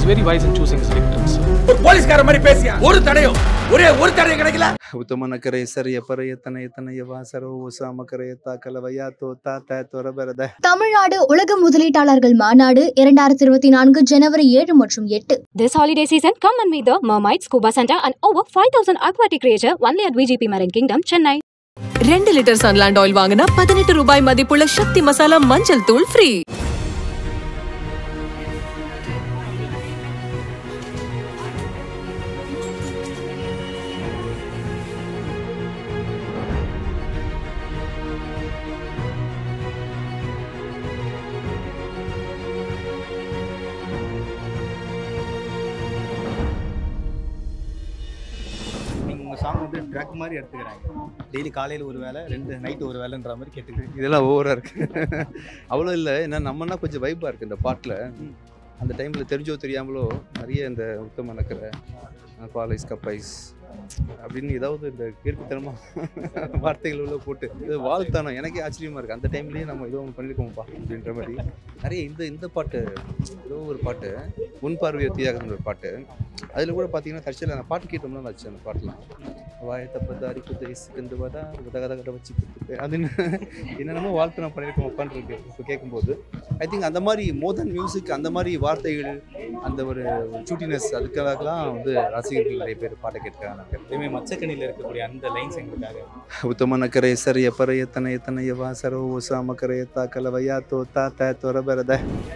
He's very wise in choosing his victims. ஒரு போலீஸ்கார மாதிரி பேசியா ஒரு தடையும் ஒரே ஒரு தடையும் கிடைக்கல ಉತ್ತಮನಕರೆ ಸರಿಯ ಪರಯತನ ಯತನಯ ವಾಸರೋ ಉಸಾಮಕರೆಯ ತಾಕಲವಯ ತೋತಾ ತ ತೊರಬರದ தமிழ்நாடு உலக முதலீட்டாளர்கள் மாநாடு இரண்டாயிரத்தி இருபத்தி நான்கு ஜனவரி ஏழு மற்றும் எட்டு This holiday season, come and meet the Mermaid Scuba Center and over 5,000 aquatic creatures only at VGP Marine Kingdom, Chennai. ரெண்டு லிட்டர் சன்லாண்ட் ஆயில் வாங்கினா பதினெட்டு ரூபாய் மதிப்புள்ள சக்தி மசாலா மஞ்சள் தூள் ஃப்ரீ நீங்கள் உங்கள் சாங் வந்து ட்ராக் மாதிரி எடுத்துக்கிறாங்க டெய்லி காலையில் ஒரு வேலை ரெண்டு நைட்டு ஒரு வேலைன்ற மாதிரி கேட்டுக்கிறேன் இதெல்லாம் ஓவரா இருக்கு அவ்வளோ இல்லை ஏன்னா நம்மனா கொஞ்சம் வைப்பா இருக்கு இந்த பாட்டில் அந்த டைமில் தெரிஞ்சோ தெரியாமலோ நிறைய இந்த உத்தமனக்கரை பாலைஸ் கப்பைஸ் அப்படின்னு ஏதாவது இந்த கீர்த்தித்தனமா வார்த்தைகள் உள்ள போட்டு இது வாழ்த்தானம் எனக்கே ஆச்சரியமா இருக்கு அந்த டைம்லயே நம்ம ஏதோ ஒன்று பண்ணிருக்கோம்ப்பா அப்படின்ற மாதிரி நிறைய இந்த இந்த பாட்டு ஏதோ ஒரு பாட்டு முன் பார்வையை தீயாகன்ற ஒரு பாட்டு அதில் கூட பார்த்தீங்கன்னா தற்செயலாக அந்த பாட்டு கேட்டோம்னா வச்சு அந்த பாட்டெலாம் வாய தப்பது அரிக்குது சிக்கந்து வதா உதகத கதை வச்சு கொடுத்துட்டு அதுன்னு என்னென்னமோ வாழ்த்து நான் பண்ணியிருக்கோம் உட்காந்துருக்கு இப்போ கேட்கும்போது ஐ திங்க் அந்த மாதிரி மோர் தென் மியூசிக் அந்த மாதிரி வார்த்தைகள் அந்த ஒரு சூட்டினஸ் அதுக்காகலாம் வந்து ரசிகர்கள் நிறைய பேர் பாட்டை கேட்கிறாங்க எப்பயுமே மச்சக்கணியில் இருக்கக்கூடிய அந்த லைன்ஸ் எங்களுக்காக ಉತ್ತಮನಕರೆ ಸರಿಯ ಪರಯತನ ಯತನಯ ವಾಸರೋ ಉಸಾಮಕರೆಯ ತಾಕಲವಯ ತೋತಾ ತ ತೊರಬರದ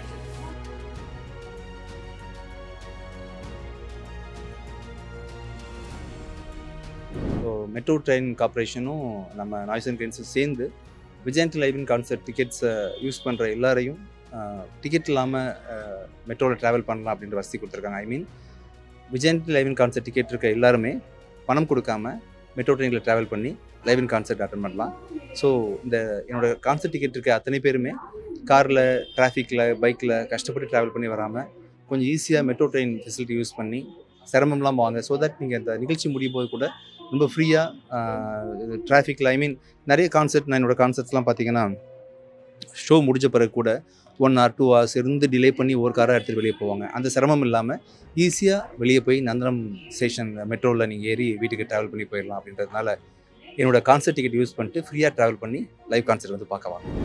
ஸோ மெட்ரோ ட்ரெயின் கார்ப்பரேஷனும் நம்ம நாய்ஸ் அண்ட் கிரென்ஸும் சேர்ந்து விஜயந்த் லைவின் கான்சர்ட் டிக்கெட்ஸை யூஸ் பண்ணுற எல்லாரையும் டிக்கெட் இல்லாமல் மெட்ரோவில் ட்ராவல் பண்ணலாம் அப்படின்ற வசதி கொடுத்துருக்காங்க I mean Vijayanth live in concert ticket இருக்க எல்லாருமே பணம் கொடுக்காம மெட்ரோ ட்ரெயினில் ட்ராவல் பண்ணி லைவ் இன் கான்சர்ட் அட்டன் பண்ணலாம் ஸோ இந்த என்னோட கான்சர்ட் டிக்கெட் இருக்க அத்தனை பேருமே காரில் டிராஃபிக்கில் பைக்கில் கஷ்டப்பட்டு ட்ராவல் பண்ணி வராமல் கொஞ்சம் ஈஸியாக மெட்ரோ ட்ரெயின் ஃபெசிலிட்டி யூஸ் பண்ணி சிரமம்லாம் வாங்க ஸோ தட் நீங்கள் இந்த நிகழ்ச்சி முடியும் போது கூட ரொம்ப ஃப்ரீயாக டிராஃபிக்கில் ஐ மீன் நிறைய கான்சர்ட் நான் என்னோட கான்சர்ட்ஸ்லாம் பார்த்தீங்கன்னா ஷோ முடிஞ்ச பிறகு கூட ஒன் ஆர் டூ ஹவர்ஸ் இருந்து டிலே பண்ணி ஒரு காராக எடுத்துகிட்டு வெளியே போவாங்க அந்த சிரமம் இல்லாமல் ஈஸியாக வெளியே போய் நந்தனம் ஸ்டேஷன் மெட்ரோவில் நீங்கள் ஏறி வீட்டுக்கு ட்ராவல் பண்ணி போயிடலாம் அப்படின்றதுனால என்னோட கான்சர்ட் டிக்கெட் யூஸ் பண்ணிட்டு ஃப்ரீயாக ட்ராவல் பண்ணி லைவ் கான்சர்ட் வந்து பார்க்க வாங்க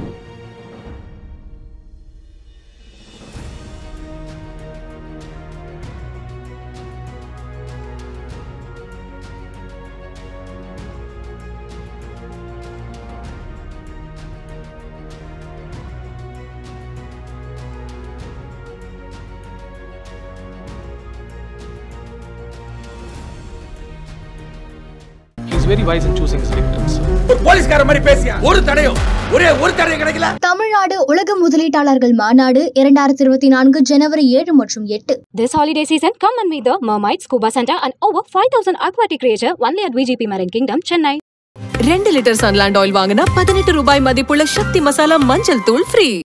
He's very wise in choosing his victims. ஒரு போலீஸ்கார மாதிரி பேசியா ஒரு தடையும் ஒரே ஒரு தடையும் கிடைக்கல தமிழ்நாடு உலக முதலீட்டாளர்கள் மாநாடு இரண்டாயிரத்தி இருபத்தி நான்கு ஜனவரி ஏழு மற்றும் எட்டு This holiday season, come and meet the Mermaid Scuba Center and over 5,000 aquatic creatures only at VGP Marine Kingdom, Chennai. ரெண்டு லிட்டர் சன்லாண்ட் ஆயில் வாங்கினா பதினெட்டு ரூபாய் மதிப்புள்ள சக்தி மசாலா மஞ்சள் தூள் ஃப்ரீ